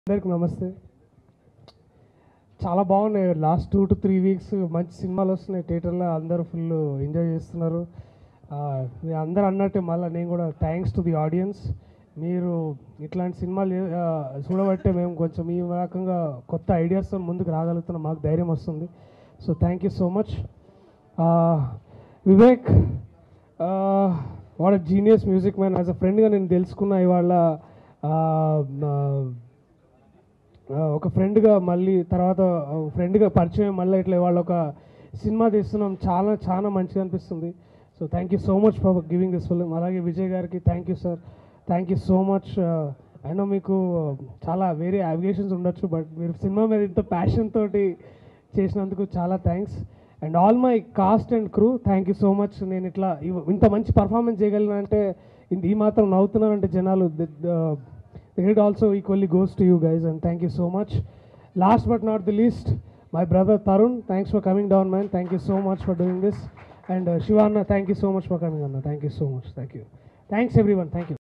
అందరికి నమస్తే చాలా బాగున్నాయి last two to three weeks మంచి సినిమాలు వస్తున్నాయి థియేటర్లో అందరూ ఫుల్ ఎంజాయ్ చేస్తున్నారు ఆ, మీ అందరు అన్నట్టే మళ్ళీ నేను కూడా థ్యాంక్స్ టు ది ఆడియన్స్ మీరు ఇట్లాంటి సినిమాలు ఆ, చూడబట్టే మేము కొంచెం ఈ రకంగా కొత్త ఐడియాస్తో ముందుకు రాగలుగుతున్నాం మాకు ధైర్యం వస్తుంది so thank you so much Vivek what genius music man as a ఫ్రెండ్గా నేను తెలుసుకున్న ఇవాళ ఆ, ఆ, ఆ, ఒక ఫ్రెండ్గా మళ్ళీ తర్వాత ఫ్రెండ్గా పరిచయం మళ్ళీ ఇట్లా ఇవాళ ఒక సినిమా తీస్తున్నాం చాలా చాలా మంచిగా అనిపిస్తుంది so thank you so much for giving this film అలాగే విజయ్ గారికి thank you sir thank you so much అయినా మీకు చాలా వేరే అవిగేషన్స్ ఉండొచ్చు బట్ మీరు సినిమా మీద ఇంత ప్యాషన్ తోటి చేసినందుకు చాలా thanks and all my cast and crew thank you so much నేను ఇట్లా ఇవ- ఇంత మంచి పర్ఫార్మెన్స్ చేయగలను అంటే ఇంత- ఈ మాత్రం నవ్వుతున్నానంటే జనాలు it also equally goes to you guys and thank you so much last but not the least my brother Tarun thanks for coming down man thank you so much for doing this and Shivanna thank you so much for coming అన్న thank you so much thank you thanks everyone thank you